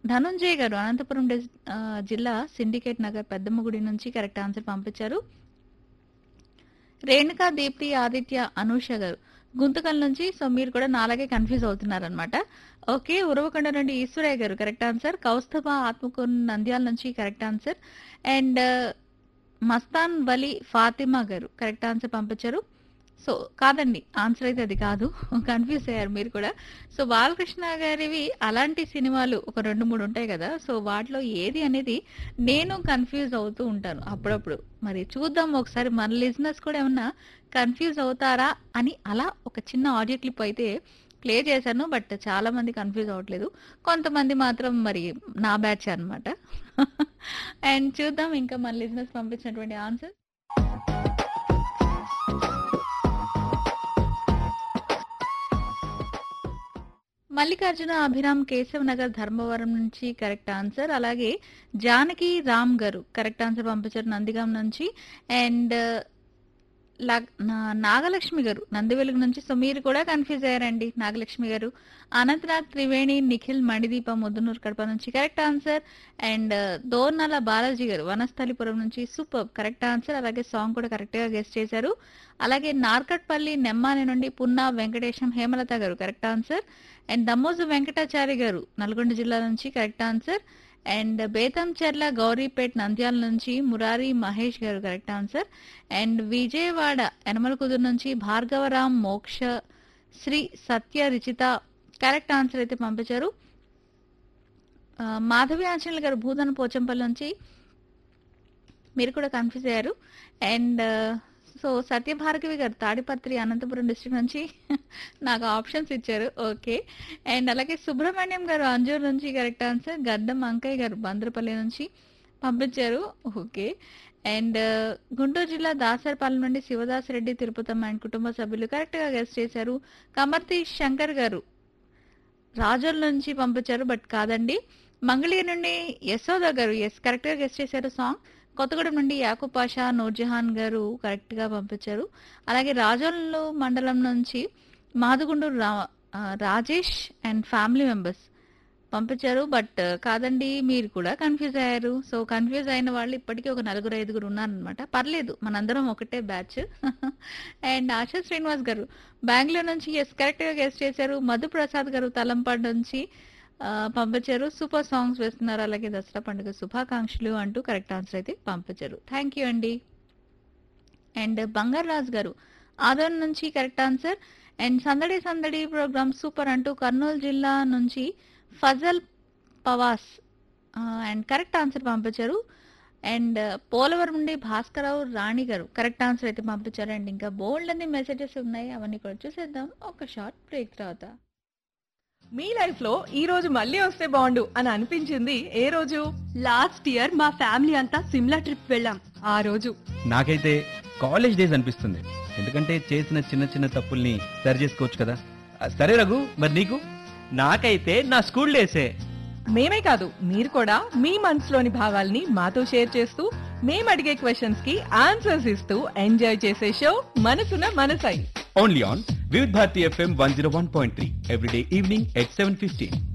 ధనుంజయ్ గారు అనంతపురం డిస్- ఆ, జిల్లా సిండికేట్ నగర్ పెద్దమ్మగుడి నుంచి కరెక్ట్ ఆన్సర్ పంపించారు రేణుకా దీప్తి ఆదిత్య అనూష గారు గుంతకల్ నుంచి సో మీరు కూడా నాలాగే కన్ఫ్యూజ్ అవుతున్నారు అనమాట ఓకే ఉరవకొండ నుండి ఈశ్వరయ్య గారు కరెక్ట్ ఆన్సర్ కౌస్తభ ఆత్మకూరు నంద్యాల నుంచి correct answer and Mastan Vali Fatima గారు కరెక్ట్ ఆన్సర్ పంపించారు సో కాదండి ఆన్సర్ అయితే అది కాదు కన్ఫ్యూజ్ అయ్యారు మీరు కూడా సో బాలకృష్ణ గారివి అలాంటి సినిమాలు ఒక రెండు మూడు ఉంటాయి కదా సో వాటిలో ఏది అనేది నేను కన్ఫ్యూజ్ అవుతూ ఉంటాను అప్పుడప్పుడు మరి చూద్దాం ఒకసారి మన లిజినెస్ కూడా ఏమన్నా కన్ఫ్యూజ్ అవుతారా అని అలా ఒక చిన్న ఆడియో క్లిప్ అయితే ప్లే చేశాను బట్ చాలా మంది కన్ఫ్యూజ్ అవ్వట్లేదు కొంతమంది మాత్రం మరి నా బ్యాచ్ అన్నమాట అండ్ చూద్దాం ఇంకా మన లిజినెస్ పంపించినటువంటి ఆన్సర్ మల్లికార్జున అభిరామ్ కేశవ్ నగర్ ధర్మవరం నుంచి కరెక్ట్ ఆన్సర్ అలాగే జానకి రామ్ గారు కరెక్ట్ ఆన్సర్ పంపించారు నందిగాం నుంచి అండ్ నాగలక్ష్మి గారు నందివెలుగు నుంచి సో మీరు కూడా కన్ఫ్యూజ్ అయ్యారండి నాగలక్ష్మి గారు అనంతనాథ్ త్రివేణి నిఖిల్ మణిదీప ముద్దునూరు కడప నుంచి correct answer and Dornala Balaji గారు వనస్థలిపురం నుంచి సూపర్ కరెక్ట్ ఆన్సర్ అలాగే సాంగ్ కూడా కరెక్ట్ గా గెస్ట్ చేశారు అలాగే నార్కట్పల్లి నెమ్మాని నుండి పున్నా వెంకటేశం హేమలత గారు correct answer and Dammoju Venkatachari గారు నల్గొండ జిల్లా నుంచి correct answer and Bethamcherla Gouripet Nandyal నుంచి మురారి మహేష్ గారు correct answer and Vijayawada Yanamalakuduru నుంచి భార్గవరాం మోక్ష శ్రీ సత్య రిచిత కరెక్ట్ ఆన్సర్ అయితే పంపించారు ఆ, మాధవి ఆంజనేయులు గారు భూధన పోచంపల్లి నుంచి మీరు కూడా కన్ఫ్యూజ్ అయ్యారు అండ్ సో సత్యభార్గవి గారు తాడిపత్రి అనంతపురం డిస్ట్రిక్ట్ నుంచి నాకు ఆప్షన్స్ ఇచ్చారు ఓకే అండ్ అలాగే సుబ్రహ్మణ్యం గారు అంజూర్ నుంచి కరెక్ట్ ఆన్సర్ గడ్డం అంకయ్య గారు బంద్రపల్లి నుంచి పంపించారు ఓకే అండ్ గుంటూరు జిల్లా దాసరపాలెం నుండి శివదాస్ రెడ్డి తిరుపతమ్మ అండ్ కుటుంబ సభ్యులు కరెక్ట్ గా గెస్ట్ చేశారు కమర్తి శంకర్ గారు రాజోల్ నుంచి పంపించారు బట్ కాదండి మంగళగిరి నుండి యశోద గారు ఎస్ కరెక్ట్ గా గెస్ట్ చేశారు సాంగ్ కొత్తగూడెం నుండి యాకూబ్ పాషా నూర్జహాన్ గారు కరెక్ట్ గా పంపించారు అలాగే రాజోలు మండలం నుంచి మాదుగుండూరు రా ఆ, రాజేష్ అండ్ ఫ్యామిలీ మెంబర్స్ పంపించారు బట్ కాదండి మీరు కూడా కన్ఫ్యూజ్ అయ్యారు సో కన్ఫ్యూజ్ అయిన వాళ్ళు ఇప్పటికీ ఒక నలుగురు ఐదుగురు ఉన్నారనమాట పర్లేదు మనందరం ఒకటే బ్యాచ్ అండ్ ఆశా శ్రీనివాస్ గారు బెంగళూరు నుంచి ఎస్ కరెక్ట్ గా గెస్ట్ చేశారు మధు ప్రసాద్ గారు తలంపాడు నుంచి ఆ, పంపించారు సూపర్ సాంగ్స్ వేస్తున్నారు అలాగే దసరా పండుగ శుభాకాంక్షలు అంటూ కరెక్ట్ ఆన్సర్ అయితే పంపించారు థ్యాంక్ యూ అండి అండ్ బంగారు రాజు గారు ఆదోన్ నుంచి కరెక్ట్ ఆన్సర్ అండ్ సందడి సందడి ప్రోగ్రామ్ సూపర్ అంటూ కర్నూలు జిల్లా నుంచి Fazal Pavas and correct answer పంపించారు అండ్ పోలవరం నుండి భాస్కరరావు రాణి గారు కరెక్ట్ ఆన్సర్ అయితే పంపించారు అండ్ ఇంకా బోల్డ్ అన్ని మెసేజెస్ ఉన్నాయి అవన్నీ కూడా చూసేద్దాం ఒక షార్ట్ బ్రేక్ తర్వాత మీ లైఫ్ లో ఈ రోజు మళ్ళీ వస్తే బాగుండు అని అనిపించింది ఏ రోజు లాస్ట్ ఇయర్ మా ఫ్యామిలీ అంతా సిమ్లా ట్రిప్ వెళ్ళాం ఆ రోజు నాకైతే కాలేజ్ డేస్ అనిపిస్తుంది ఎందుకంటే చేసిన చిన్న చిన్న తప్పుల్ని సరి చేసుకోవచ్చు కదా ఆ, సరే రఘు మరి నీకు నాకైతే నా స్కూల్ డేసే మేమే కాదు మీరు కూడా మీ మనసులోని భావాల్ని మాతో షేర్ చేస్తూ మేము అడిగే క్వశ్చన్స్ కి ఆన్సర్స్ ఇస్తూ ఎంజాయ్ చేసే show Manasuna Manasai only on Vividh Bharati FM one zero one point three everyday evening at seven fifteen